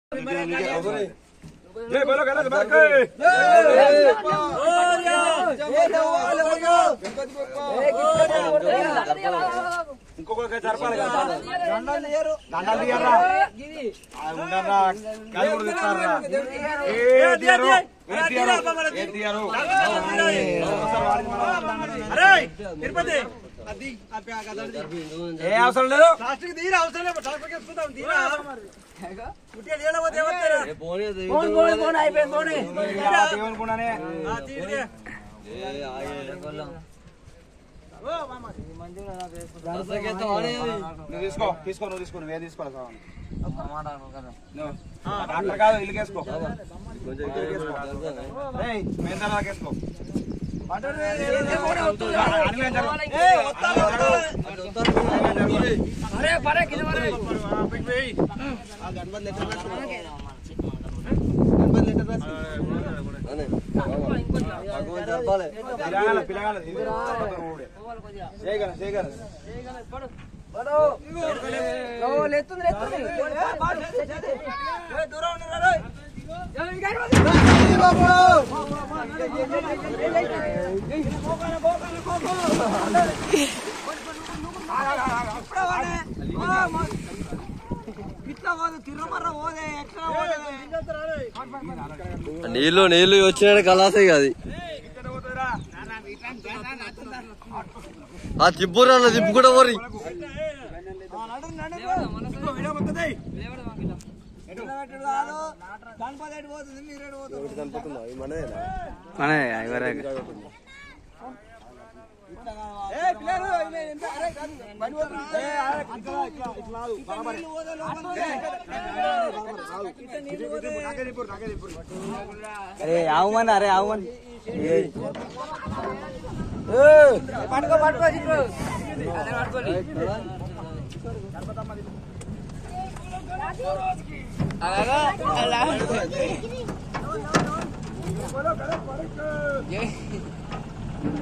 జై బోలో గణేష్ బాబాకి ఇంకొక జరపాలి కదా దండాలు తీయరా ఆ, ఉండరా కాలు కూడా తీస్తారా ఏ తీయరు ఏ తీయరు ఏ తీయరు ఒకసారి వాడికి మనం అరే తిరుపతి ఏ అవసరం లేదు ప్లాస్టిక్ తీరా అవసరం లేదు ప్లాస్టిక్ వేసుకుందాం తీరా ఉట్టిగా నీళ్ళపోతే ఏమవుతారా ఫోన్ ఫోన్ ఫోన్ అయిపోయింది ఫోన్ ఏమనుకున్నానే ఆ, తీరిదే. నువ్వు తీసుకో తీసుకో నువ్వు తీసుకో నువ్వే తీసుకోవాలి సామాను. నువ్వు డాక్టర్ కాదు ఇల్లు వేసుకో ఏయ్, మెయిన్ తర్వాత వేసుకో అనిమే జరుగు. అరే పరే కింద పరే పిలగాల, పిలగాల. ఇది ఊడే. చేయగల, చేయగల. లేస్తుంది లేస్తుంది నీళ్లు నీళ్లు వచ్చిన కలాసే కాదు ఇక్కడ పోతుందిరా. ఆ తిప్పురా తిప్పు కూడా పోరి మనదే ఇవరకు నాకే తిప్పు, నాకే తిప్పు. అరే ఆవుమని అరే ఆవుమని పట్టుకో పట్టుకో చిక్కు అదే పట్టుకోండి అలాగా అలా